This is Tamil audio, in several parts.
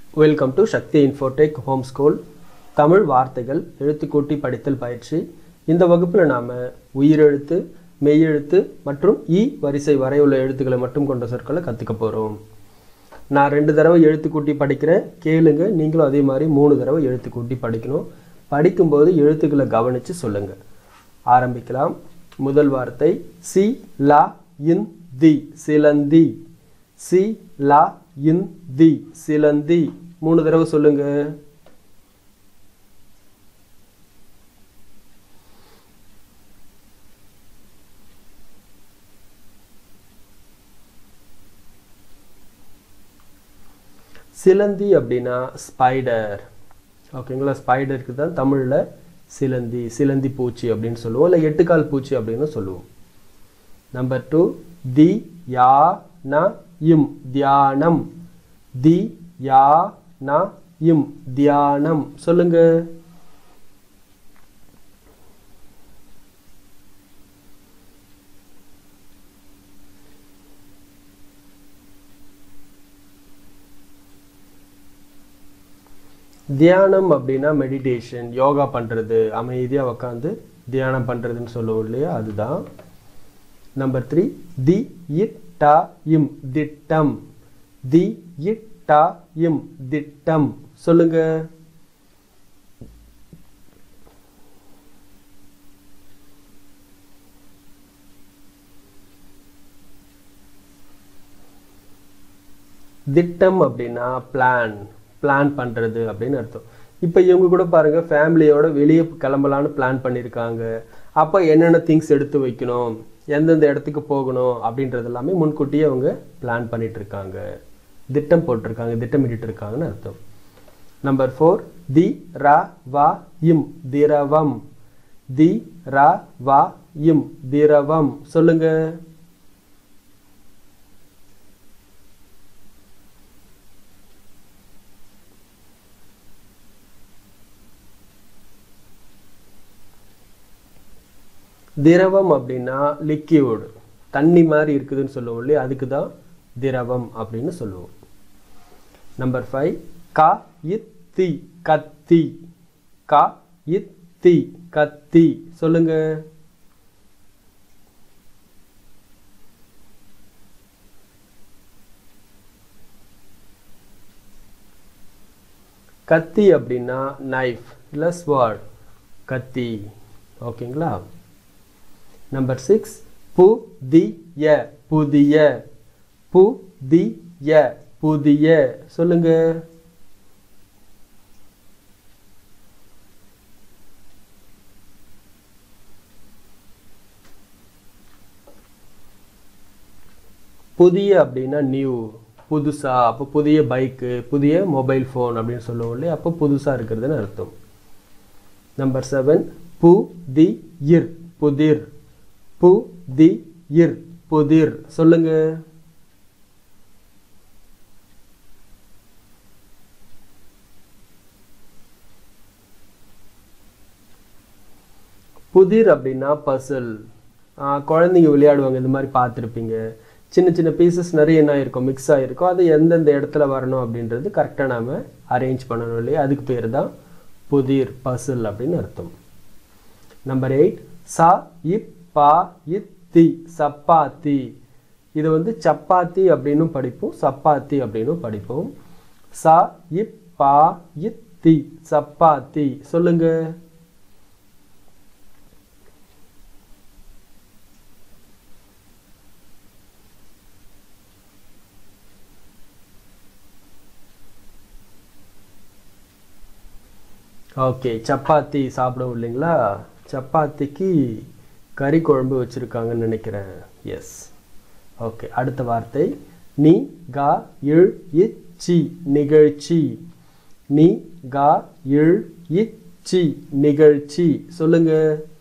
welcome to Sakthi Infotech home school Tamil வார்த்தைகள் எழுத்துக்கூட்டி படித்தல் பயிற்சி இந்த வகுப்பில் நாம் உயிரெழுத்து மெய்யெழுத்து மற்றும் இ வரிசை வரை உள்ள எழுத்துக்களை மட்டும் கொண்ட சொற்களை கற்றுக்க போகிறோம் நான் ரெண்டு தடவை எழுத்துக்கூட்டி படிக்கிறேன் கேளுங்க நீங்களும் அதே மாதிரி மூணு தடவை எழுத்துக்கூட்டி படிக்கணும் படிக்கும்போது எழுத்துக்களை கவனித்து சொல்லுங்கள் ஆரம்பிக்கலாம் முதல் வார்த்தை சி லா இன் தி சிலந்தி சி லா இன் தி சிலந்தி மூணு தடவை சொல்லுங்க சிலந்தி அப்படின்னா ஸ்பைடர் ஓகேங்களா ஸ்பைடருக்கு தான் தமிழில் சிலந்தி சிலந்தி பூச்சி அப்படின்னு சொல்லுவோம் இல்லை எட்டுக்கால் பூச்சி அப்படின்னு சொல்லுவோம் நம்பர் டூ தி யா ந இம் தியானம் தி யா ந இம் தியானம் சொல்லுங்க தியானம் அப்படின்னா மெடிடேஷன் யோகா பண்ணுறது அமைதியாக உட்காந்து தியானம் பண்ணுறதுன்னு சொல்லுவோம் இல்லையா அதுதான் நம்பர் த்ரீ தி இட் டா இம் திட்டம் தி இட் டா இம் திட்டம் சொல்லுங்க திட்டம் அப்படின்னா பிளான் பிளான் பண்ணுறது அப்படின்னு அர்த்தம் இப்போ இவங்க கூட பாருங்கள் ஃபேமிலியோட வெளியே கிளம்பலான்னு பிளான் பண்ணியிருக்காங்க அப்போ என்னென்ன திங்ஸ் எடுத்து வைக்கணும் எந்தெந்த இடத்துக்கு போகணும் அப்படின்றது எல்லாமே முன்கூட்டியே அவங்க பிளான் பண்ணிட்டு இருக்காங்க திட்டம் போட்டிருக்காங்க திட்டமிட்டு இருக்காங்கன்னு அர்த்தம் நம்பர் ஃபோர் தி ரா வா இம் திரவம் தி ரா வா இம் திரவம் சொல்லுங்க திரவம் அப்படின்னா லிக்யூட் தண்ணி மாதிரி இருக்குதுன்னு சொல்லுவோம் இல்லையா அதுக்கு தான் திரவம் அப்படின்னு சொல்லுவோம் நம்பர் ஃபைவ் கா இத்தி கத்தி கா இத்தி கத்தி சொல்லுங்க கத்தி அப்படின்னா நைஃப் இல்லை ஸ்வார்ட் கத்தி ஓகேங்களா நம்பர் சிக்ஸ் புதிய புதிய புதிய புதிய சொல்லுங்க புதிய அப்படின்னா நியூ புதுசா அப்போ புதிய பைக்கு புதிய மொபைல் ஃபோன் அப்படின்னு சொல்லுவோம் இல்லையா அப்போ புதுசாக இருக்கிறதுன்னு அர்த்தம் நம்பர் செவன் பு தி இர் புதிர் பு தி இர் புதிர் சொல்லுங்க புதிர் அப்படின்னா பசில் குழந்தைங்க விளையாடுவாங்க இந்த மாதிரி பார்த்துருப்பீங்க சின்ன சின்ன பீசஸ் நிறைய என்ன இருக்கும் மிக்ஸ் ஆகிருக்கும் அது எந்தெந்த இடத்துல வரணும் அப்படின்றது கரெக்டாக நாம் அரேஞ்ச் பண்ணணும் இல்லையா அதுக்கு பேர் தான் புதிர் பசில் அப்படின்னு அர்த்தம் நம்பர் எயிட் சா இப் பா இத் தி சப்பாத்தி இது வந்து சப்பாத்தி அப்படின்னும் படிப்போம் சப்பாத்தி அப்படின்னும் படிப்போம் சா இப் பா இத் தி சப்பாத்தி சொல்லுங்க ஓகே சப்பாத்தி சாப்பிடுவோம் இல்லைங்களா சப்பாத்திக்கு கறி குழம்பு வச்சுருக்காங்கன்னு நினைக்கிறேன் எஸ் ஓகே அடுத்த வார்த்தை நீ கா இழ் இச்சி நிகழ்ச்சி நீ கா இழ் இச்சி நிகழ்ச்சி சொல்லுங்க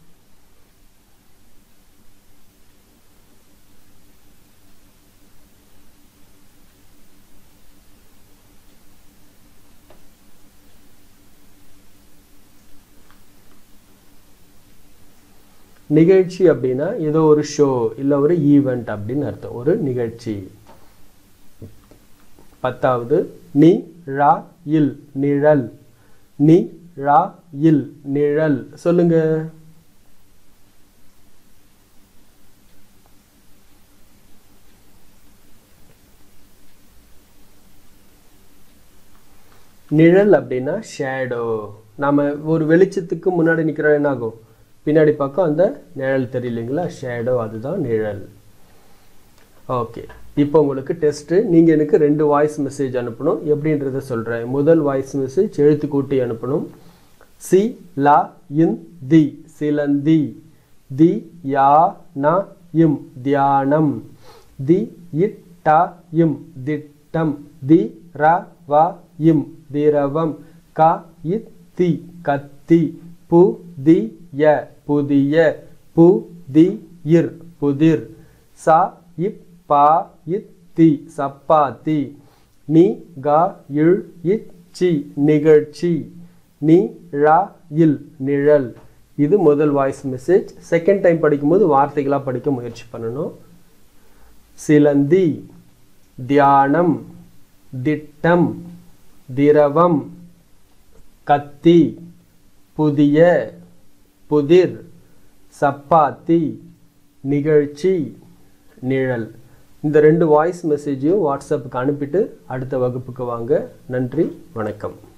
நிகழ்ச்சி அப்படின்னா ஏதோ ஒரு ஷோ இல்லை ஒரு ஈவெண்ட் அப்படின்னு அர்த்தம் ஒரு நிகழ்ச்சி பத்தாவது நி ரா இல் நிழல் நி ரா இல் நிழல் சொல்லுங்க நிழல் அப்படின்னா ஷேடோ நாம ஒரு வெளிச்சத்துக்கு முன்னாடி நிற்கிறோம் என்ன ஆகும் பின்னாடி பக்கம் அந்த நிழல் தெரியலைங்களா ஷேடோ அதுதான் நிழல் ஓகே இப்போ உங்களுக்கு டெஸ்ட்டு நீங்கள் எனக்கு ரெண்டு வாய்ஸ் மெசேஜ் அனுப்பணும் எப்படின்றத சொல்கிறேன் முதல் வாய்ஸ் மெசேஜ் எழுத்து கூட்டி அனுப்பணும் சி லா இன் தி சிலந்தி தி யா ந இம் தியானம் தி இட் ட இம் திட்டம் தி ர வ இம் திரவம் க இத் தி கத்தி பு தி ய புதிய பு தி இர் புதிர் ச இப் பா இத் தி சப்பாத்தி நி க இழ் இச் சி நிகழ்ச்சி நி ழ இல் நிழல் இது முதல் வாய்ஸ் மெசேஜ் செகண்ட் டைம் படிக்கும்போது வார்த்தைகளாக படிக்க முயற்சி பண்ணணும் சிலந்தி தியானம் திட்டம் திரவம் கத்தி புதிய புதிர் சப்பாத்தி நிகழ்ச்சி நிழல் இந்த ரெண்டு வாய்ஸ் மெசேஜையும் வாட்ஸ்அப்புக்கு அனுப்பிட்டு அடுத்த வகுப்புக்கு வாங்க நன்றி வணக்கம்